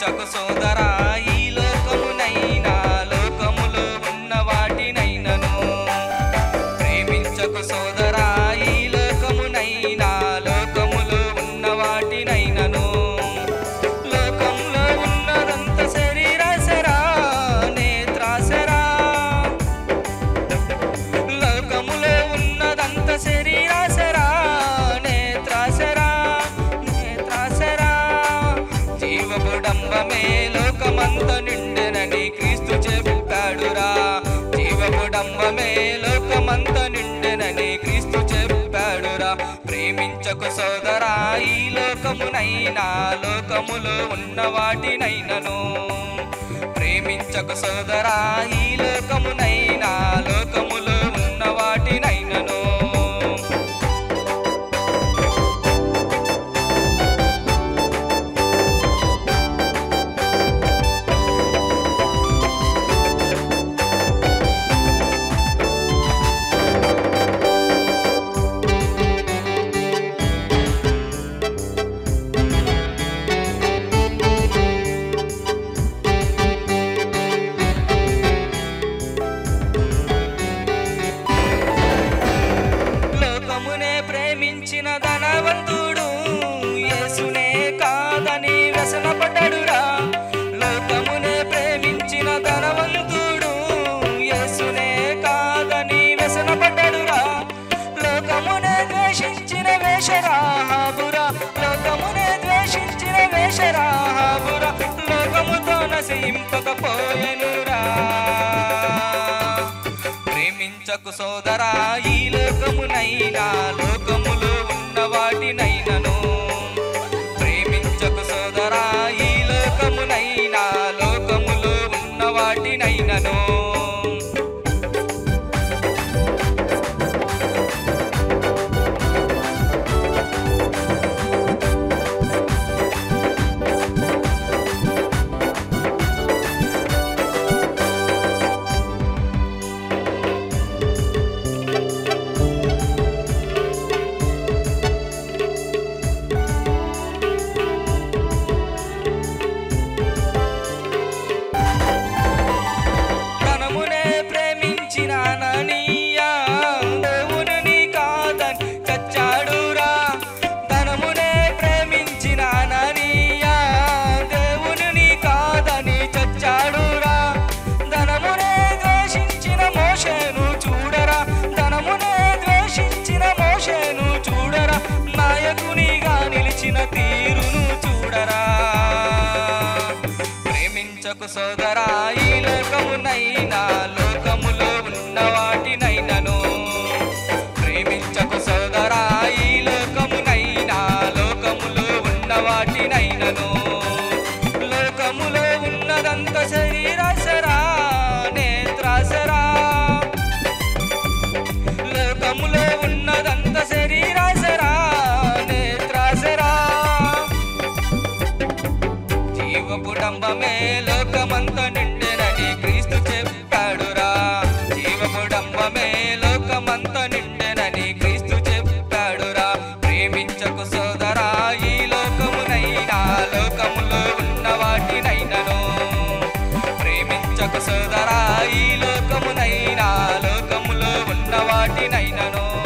ప్రేమించకు సోదరా ఈ లోకమునైనా లోకములో ఉన్న వాటినైనను ప్రేమించకు సోదరా ఈ లోకమునైనా లోకములో ఉన్న వాటినైనను లోకంలో ఉన్నదంత శరీరాసరా నేత్రాసరా లోకములో ఉన్నదంత శరీరాసరా నేత్రాసరా నేత్రాసరా జీవబుడంబమే లోకమంత నిండెనని క్రీస్తు చెప్పాడురా జీవబుడంబమే లోకమంత నిండెనని క్రీస్తు చెప్పాడురా ప్రేమించకు సోదరా ఈ లోకమునైనా లోకములో ఉన్న వాటినైనను ప్రేమించకు సోదరా ఈ లోకమునైనా లోకములో ఉన్న వాటినైనను లోకమునే ప్రేమించిన ధనవంతుడు యేసునే కాదని వ్యసనపడ్డాడురా లోకమునే ప్రేమించిన ధనవంతుడు యేసునే కాదని వ్యసనపడ్డాడురా లోకమునే ద్వేషించిన వేషరాహాబురా లోకమునే ద్వేషించిన వేషరాహాబురా లోకముతో నశింపకపోయెనురా ప్రేమించకు సోదరా ఈ లోకమునైనా లోకములో ఉన్న వాటినైనను ప్రేమించకు సోదరా ఈ లోకమునైనా లోకములో ఉన్న వాటినైనను ధనమునే ప్రేమించిన అననీయా దేవుని కాదని చచ్చాడురా ధనమునే ప్రేమించిన అననీయా దేవుని కాదని చచ్చాడురా ధనమునే ద్వేషించిన మోషేను చూడరా ధనమునే ద్వేషించిన మోషేను చూడరా నాయకునిగా నిలిచిన తీరును చూడరా ప్రేమించకు సోదరా ఈ లోకమునైనా లోకములో ఉన్న వాటినైనను ప్రేమించకు సోదరా ఈ లోకమునైనా లోకములో ఉన్న వాటినైనను లోకములో ఉన్నదంత శరీరాసరా నేత్రాసరా లోకములో ఉన్నదంత శరీరాసరా నేత్రాసరా జీవపుడంబమే లోకమంత నిండెనని క్రీస్తు చెప్పాడురా జీవపుడంబమే లోకమంత నిండెనని క్రీస్తు చెప్పాడురా ప్రేమించకు సోదరా ఈ లోకమునైనా లోకములో ఉన్న వాటినైనను ప్రేమించకు సోదరా ఈ లోకమునైనా లోకములో ఉన్న వాటినైనను